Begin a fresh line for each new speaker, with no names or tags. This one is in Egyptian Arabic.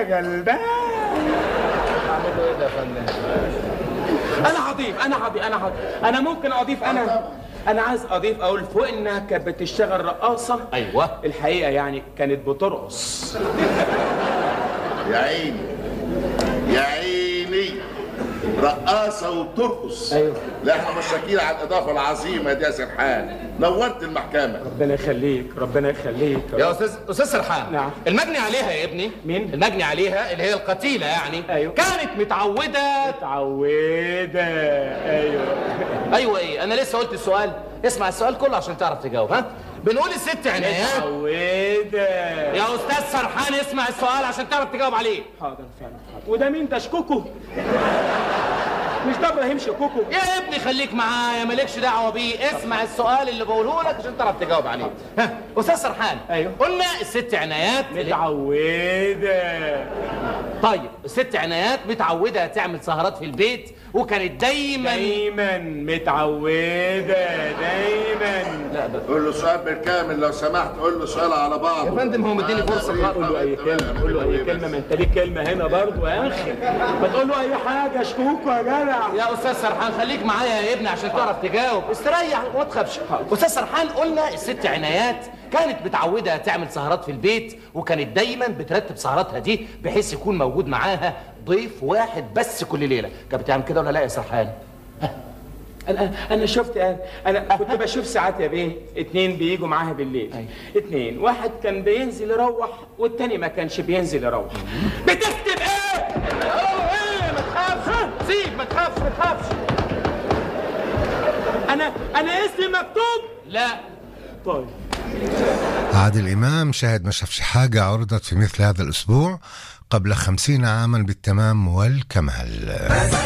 غلبان
اعمل له ايه ده يا فندم
انا هضيف انا هضيف انا هضيف انا ممكن اضيف انا انا عايز اضيف اقول فوق انها كانت بتشتغل رقاصه
ايوه
الحقيقه يعني كانت بترقص
يا عيني يا عيني رقاصة وبترقص
أيوة.
لا احنا مشاكين على الإضافة العظيمة دي يا سرحان نورت المحكمة
ربنا يخليك ربنا يخليك
يا استاذ استاذ سرحان
نعم.
المجني عليها يا ابني
مين؟
المجني عليها اللي هي القتيله يعني
أيوه.
كانت متعوده
متعودة ايوه
ايوه ايه انا لسه قلت السؤال اسمع السؤال كله عشان تعرف تجاوب ها بنقول الست عنايات
متعودة
يا استاذ سرحان اسمع السؤال عشان تعرف تجاوب عليه
حاضر فعلا حاضر. وده مين ده شكوكو مش ده ابراهيم شكوكو
يا ابني خليك معايا مالكش دعوه بيه اسمع السؤال اللي بقوله لك عشان تعرف تجاوب عليه ها استاذ سرحان
أيوه.
قلنا الست عنايات اللي-
متعودة
طيب الست عنايات متعوده تعمل سهرات في البيت وكانت دايما
دايما متعودة دايما
لا بس
قول له سؤال بالكامل لو سمحت قول له سؤال على بعض
يا فندم هو مديني فرصه
قول له اي كلمة قول له اي كلمة ما انت ليك كلمة هنا برضو يا اخي ما تقول له اي حاجة شكوكو يا جدع
يا استاذ سرحان خليك معايا يا ابني عشان تعرف تجاوب استريح وما تخافش استاذ سرحان قلنا الست عنايات كانت متعوده تعمل سهرات في البيت وكانت دايما بترتب سهراتها دي بحيث يكون موجود معاها ضيف واحد بس كل ليله كانت بتعمل كده ولا لا يا سرحان
انا انا شفت انا, أنا كنت بشوف ساعات يا بيه اتنين بيجوا معاها بالليل
أيوة.
اتنين واحد كان بينزل يروح والتاني ما كانش بينزل يروح بتكتب ايه
اوه ايه ما تخافش سيب ما تخافش ما تخافش
انا انا اسمي مكتوب
لا
طيب
عادل إمام شاهد ما شافش حاجة عرضت في مثل هذا الأسبوع قبل خمسين عاما بالتمام والكمال